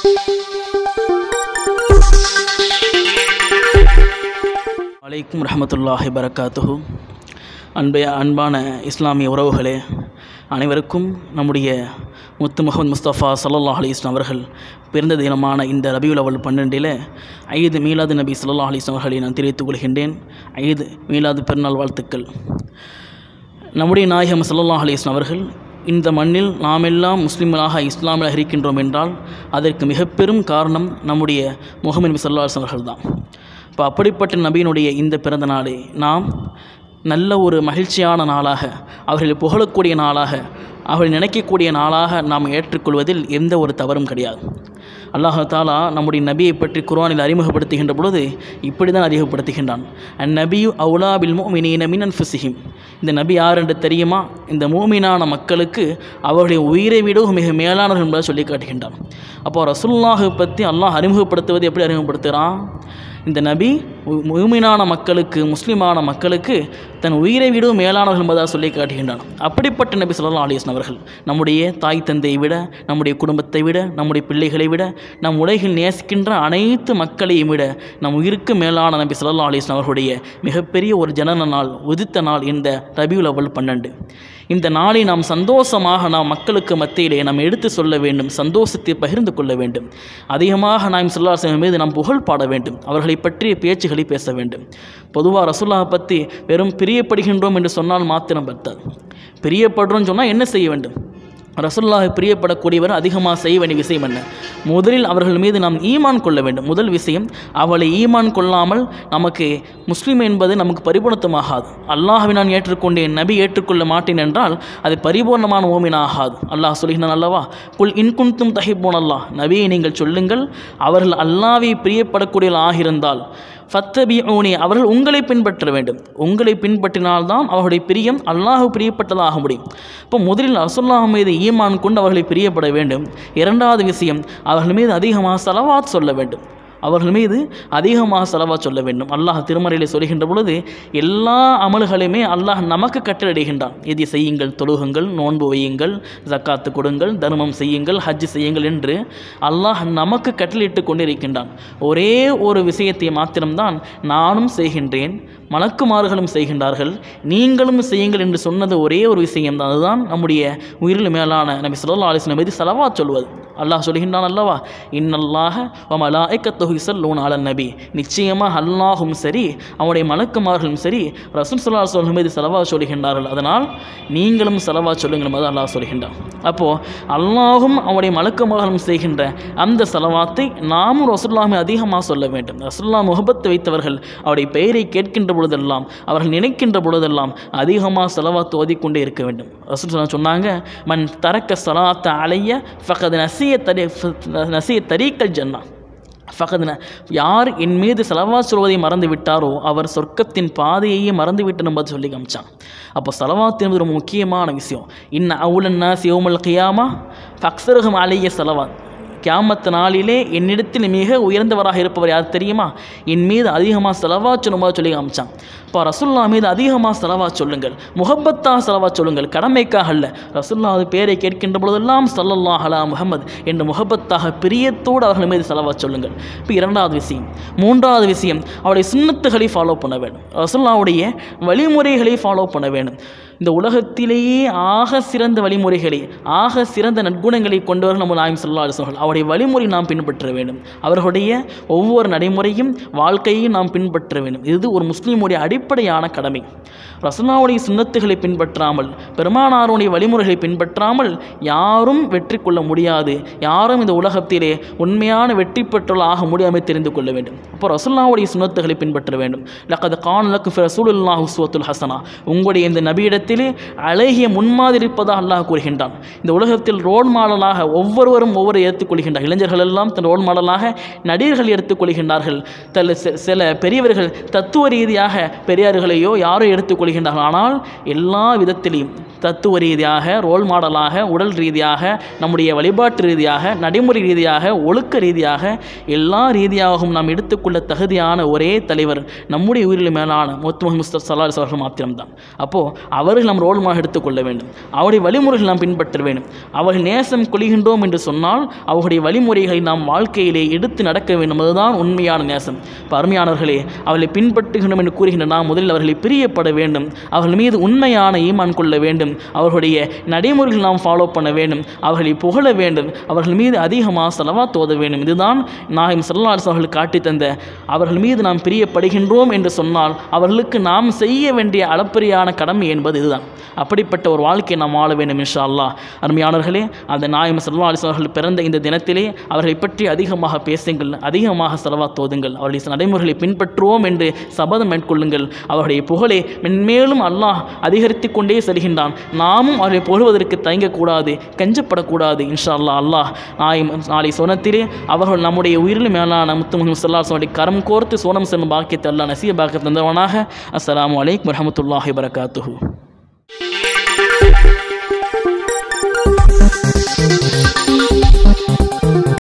வலைக்கும் ரஹமத்துல்லாஹி பரக்காத்துஹு அன்பே அன்பான இஸ்லாமிய உறவுகளே அனைவருக்கும் நம்முடைய முத்து முகமது முஸ்தபா சல்லல்லாஹ் அலி இஸ்லாம் அவர்கள் பிறந்த தினமான இந்த ரபியுல் அவல் பன்னெண்டில் ஐது மீலாது நபி சல்லல்லாஹ் அலி இஸ்லாம் அவர்களை நான் தெரிவித்துக் கொள்கின்றேன் ஐது மீலாது பெருநாள் வாழ்த்துக்கள் நம்முடைய நாயகம் சல்லல்லாஹ் அலி இஸ்லாம் அவர்கள் இந்த மண்ணில் நாமெல்லாம் முஸ்லிம்களாக இஸ்லாமில் இருக்கின்றோம் என்றால் அதற்கு மிக பெரும் காரணம் நம்முடைய முகமது நபி சல்லா அலிஸ்லாம் அவர்கள் தான் இப்போ அப்படிப்பட்ட நபியினுடைய இந்த பிறந்த நாளை நாம் நல்ல ஒரு மகிழ்ச்சியான நாளாக அவர்களை புகழக்கூடிய நாளாக அவர்கள் நினைக்கக்கூடிய நாளாக நாம் ஏற்றுக்கொள்வதில் எந்த ஒரு தவறும் கிடையாது அல்லாஹ் தாலா நம்முடைய நபியை பற்றி குர்ஆனில் அறிமுகப்படுத்துகின்ற பொழுது இப்படி தான் அறிமுகப்படுத்துகின்றான் அந் நபியு அவுலா பில் மோமினீன மின் அன்ஃபுசிஹிம் இந்த நபி யார் என்று தெரியுமா இந்த மூமினான மக்களுக்கு அவர்களுடைய உயிரை விட மிக மேலானவர்கள் என்பதை சொல்லி காட்டுகின்றான் அப்போ ரசுல்லாஹை பற்றி அல்லாஹ் அறிமுகப்படுத்துவது எப்படி அறிமுகப்படுத்துகிறான் இந்த நபி முழுமையான மக்களுக்கு முஸ்லிமான மக்களுக்கு தன் உயிரை விட மேலானவர்கள் என்பதாக சொல்லி காட்டுகின்றான் அப்படிப்பட்ட நபி சொல்லலாம் அலிஸ்லாம் அவர்கள் நம்முடைய தாய் தந்தையை விட நம்முடைய குடும்பத்தை விட நம்முடைய பிள்ளைகளை விட நம் உலகில் நேசிக்கின்ற அனைத்து மக்களையும் விட நம் உயிருக்கு மேலான நபி சொல்லலாம் அலிஸ்லாம் அவர்களுடைய மிகப்பெரிய ஒரு ஜனன நாள் உதித்த நாள் இந்த ரபியுல் அவல் பன்னெண்டு இந்த நாளை நாம் சந்தோஷமாக நாம் மக்களுக்கு மத்தியிலே நாம் எடுத்து சொல்ல வேண்டும் சந்தோஷத்தை பகிர்ந்து கொள்ள வேண்டும் அதிகமாக நாம் சொல்லாசம் மீது நாம் புகழ் பாட வேண்டும் அவர்களை பற்றிய பேச்சுகளை பேச வேண்டும் பொதுவாக ரசுல்லாவை பற்றி வெறும் பிரியப்படுகின்றோம் என்று சொன்னால் மாத்திரம் பத்தாது பிரியப்படுறோம்னு சொன்னால் என்ன செய்ய வேண்டும் ரசுல்லாவை பிரியப்படக்கூடியவர் அதிகமாக செய்ய வேண்டிய விஷயம் என்ன முதலில் அவர்கள் மீது நாம் ஈமான் கொள்ள வேண்டும் முதல் விஷயம் அவளை ஈமான் கொள்ளாமல் நமக்கு முஸ்லீம் என்பது நமக்கு பரிபூர்ணத்தமாகாது அல்லாஹ்வை நான் ஏற்றுக்கொண்டேன் நபி ஏற்றுக்கொள்ள மாட்டேன் என்றால் அது பரிபூர்ணமான ஓமின் ஆகாது அல்லாஹ் சொல்கிறான் அல்லவா குல் இன்குன்தும் தஹிப்போன் அல்லாஹ் நபியை நீங்கள் சொல்லுங்கள் அவர்கள் அல்லாவை பிரியப்படக்கூடியவர்கள் ஆகியிருந்தால் ஃபத்தபிஊனி அவர்கள் உங்களை பின்பற்ற வேண்டும் உங்களை பின்பற்றினால்தான் அவர்களுடைய பிரியம் அல்லாஹ் பிரியப்பட்டதாக முடியும் இப்போ முதலில் ரசுல்லாஹ் மீது ஈமான் கொண்டு அவர்களை பிரியப்பட வேண்டும் இரண்டாவது விஷயம் அவர்கள் மீது அதிகமாக செலவாத் சொல்ல வேண்டும் அவர்கள் மீது அதிகமாக செலவா சொல்ல வேண்டும் அல்லாஹ் திருமறையில் சொல்கின்ற பொழுது எல்லா அமல்களையுமே அல்லாஹ் நமக்கு கட்டளையிடுகின்றான் இது செய்யுங்கள் தொழுகுங்கள் நோன்பு வையுங்கள் ஜக்காத்து கொடுங்கள் தர்மம் செய்யுங்கள் ஹஜ் செய்யுங்கள் என்று அல்லாஹ் நமக்கு கட்டளையிட்டு கொண்டிருக்கின்றான் ஒரே ஒரு விஷயத்தை மாத்திரம்தான் நானும் செய்கின்றேன் மலக்குமார்களும் செய்கின்றார்கள் நீங்களும் செய்யுங்கள் என்று சொன்னது ஒரே ஒரு விஷயம் தான் அதுதான் நம்முடைய உயிரில் மேலான நபி சொல்லா அலிஸ்லம் மீது செலவா சொல்வது அல்லாஹ் சொல்கின்றான் அல்லவா இன்னல்லாக மலாய்க்கத்தொகு இசல்லூன் அலன் நபி நிச்சயமாக அல்லாஹும் சரி அவனுடைய மலக்குமார்களும் சரி ரசூல் சல்லா சொல்லும் மீது செலவா சொல்கின்றார்கள் அதனால் நீங்களும் செலவா சொல்லுங்கள் என்பது அல்லாஹ் சொல்கின்றான் அப்போது அல்லாஹும் அவனுடைய மலக்குமார்களும் செய்கின்ற அந்த செலவாத்தை நாமும் ரசுல்லாமை அதிகமாக சொல்ல வேண்டும் ரசுல்லா முகபத்து வைத்தவர்கள் அவருடைய பெயரை கேட்கின்ற பொழுதெல்லாம் அவர்கள் நினைக்கின்ற பொழுதெல்லாம் அதிகமாக செலவாத்து ஓதிக்கொண்டே இருக்க வேண்டும் ரசூல் சொன்னாங்க மன் தரக்க சலாத்த அலைய ஃபகத் நசிய தரி நசிய தரீக்கல் ஜன்னா ஃபகத்ன யார் என் மீது செலவா சொல்வதை மறந்து விட்டாரோ அவர் சொர்க்கத்தின் பாதையையே மறந்து விட்டணும் என்பது சொல்லி காமிச்சான் அப்போ செலவாத் என்பது ரொம்ப முக்கியமான விஷயம் இன்ன அவுலன்னா சிவமல் கியாமா ஃபக்சருகம் அலைய செலவாத் கியாமத்து நாளிலே என்னிடத்தில் மிக உயர்ந்தவராக இருப்பவர் யார் தெரியுமா என் மீது அதிகமாக செலவா சொல்லும்போது சொல்லி காமிச்சான் இப்போ ரசுல்லா மீது அதிகமாக செலவா சொல்லுங்கள் முகப்பத்தாக செலவா சொல்லுங்கள் கடமைக்காக அல்ல ரசுல்லா அது பேரை கேட்கின்ற பொழுதெல்லாம் சல்லல்லாஹ் அலா முகமது என்று முகப்பத்தாக பிரியத்தோடு அவர்கள் மீது செலவா சொல்லுங்கள் இப்போ இரண்டாவது விஷயம் மூன்றாவது விஷயம் அவருடைய சுண்ணத்துகளை ஃபாலோ பண்ண வேண்டும் ரசுல்லாவுடைய வழிமுறைகளை ஃபாலோ பண்ண வேண்டும் இந்த உலகத்திலேயே ஆக சிறந்த வழிமுறைகளை ஆக சிறந்த நற்குணங்களை கொண்டவர்கள் நம்ம நாயம் சொல்லா அலிஸ்வர்கள் அவருடைய வழிமுறை நாம் பின்பற்ற வேண்டும் அவர்களுடைய ஒவ்வொரு நடைமுறையும் வாழ்க்கையையும் நாம் பின்பற்ற வேண்டும் இது ஒரு முஸ்லீமுடைய அடிப்படையான கடமை ரசனாவுடைய சுண்ணத்துகளை பின்பற்றாமல் பெருமானாருடைய வழிமுறைகளை பின்பற்றாமல் யாரும் வெற்றி கொள்ள முடியாது யாரும் இந்த உலகத்திலே உண்மையான வெற்றி பெற்றோர் ஆக முடியாமல் தெரிந்து கொள்ள வேண்டும் அப்போ ரசுல்லாவுடைய சுண்ணத்துகளை பின்பற்ற வேண்டும் லக்கது கான் லக்கு ரசூலுல்லாஹ் உஸ்வத்துல் ஹசனா உங்களுடைய இந்த நபியிடத்திலே அழகிய முன்மாதிரி இருப்பதாக அல்லாஹ் கூறுகின்றான் இந்த உலகத்தில் ரோல் மாடலாக ஒவ்வொருவரும் ஒவ்வொரு ஏற்றுக்கொள்கின்றார் இளைஞர்கள் எல்லாம் தன் ரோல் மாடலாக நடிகர்கள் எடுத்துக்கொள்கின்றார்கள் தல சில பெரியவர்கள் தத்துவ ரீதியாக பெரியார்களையோ யாரோ எடுத்துக்கொள்கின்றார்கள் ஆனால் எல்லா விதத்திலையும் தத்துவ ரீதியாக ரோல் மாடலாக உடல் ரீதியாக நம்முடைய வழிபாட்டு ரீதியாக நடைமுறை ரீதியாக ஒழுக்க ரீதியாக எல்லா ரீதியாகவும் நாம் எடுத்துக்கொள்ள தகுதியான ஒரே தலைவர் நம்முடைய உயிரில் மேலான முத்து முகமது சல்லா அவர்கள் மாத்திரம்தான் அப்போது அவர் அவர்கள் நாம் ரோல்மாக எடுத்துக்கொள்ள வேண்டும் அவருடைய வழிமுறைகள் நாம் பின்பற்ற வேண்டும் அவர்கள் நேசம் கொள்கின்றோம் என்று சொன்னால் அவர்களுடைய வழிமுறைகளை நாம் வாழ்க்கையிலே எடுத்து நடக்க வேண்டும் அதுதான் உண்மையான நேசம் இப்போ அருமையானவர்களே அவர்களை பின்பற்றுகின்றோம் என்று கூறுகின்ற நாம் முதலில் அவர்களை பிரியப்பட வேண்டும் அவர்கள் மீது உண்மையான ஈமான் கொள்ள வேண்டும் அவர்களுடைய நடைமுறைகள் நாம் ஃபாலோ பண்ண வேண்டும் அவர்களை புகழ வேண்டும் அவர்கள் மீது அதிகமாக செலவா தோத வேண்டும் இதுதான் நாயம் சல்லாஸ் அவர்கள் காட்டி தந்த அவர்கள் மீது நாம் பிரியப்படுகின்றோம் என்று சொன்னால் அவர்களுக்கு நாம் செய்ய வேண்டிய அளப்பரியான கடமை என்பது இதுதான் அப்படிப்பட்ட ஒரு வாழ்க்கையை நாம் வாழ வேண்டும் இன்ஷா அல்லாஹ் அருமையானவர்களே அந்த நாயம் சல்லா அலிஸ் அவர்கள் பிறந்த இந்த தினத்திலே அவர்களை பற்றி அதிகமாக பேசுங்கள் அதிகமாக செலவா தோதுங்கள் அவருடைய நடைமுறைகளை பின்பற்றுவோம் என்று சபதம் மேற்கொள்ளுங்கள் அவருடைய புகழை மென்மேலும் அல்லாஹ் அதிகரித்து கொண்டே செல்கின்றான் நாமும் அவரை புகழ்வதற்கு தயங்கக்கூடாது கஞ்சப்படக்கூடாது இன்ஷா அல்லாஹ் அல்லாஹ் நாயும் நாளை சோனத்திலே அவர்கள் நம்முடைய உயிரிலும் மேலான முத்து முகமது சல்லா அவருடைய கரம் கோர்த்து சோனம் செல்லும் பாக்கியத்தை அல்லாஹ் நசீபாக்க தந்தவனாக அஸ்ஸலாமு அலைக்கும் வரஹமத்துல்லாஹி வரகாத்துஹு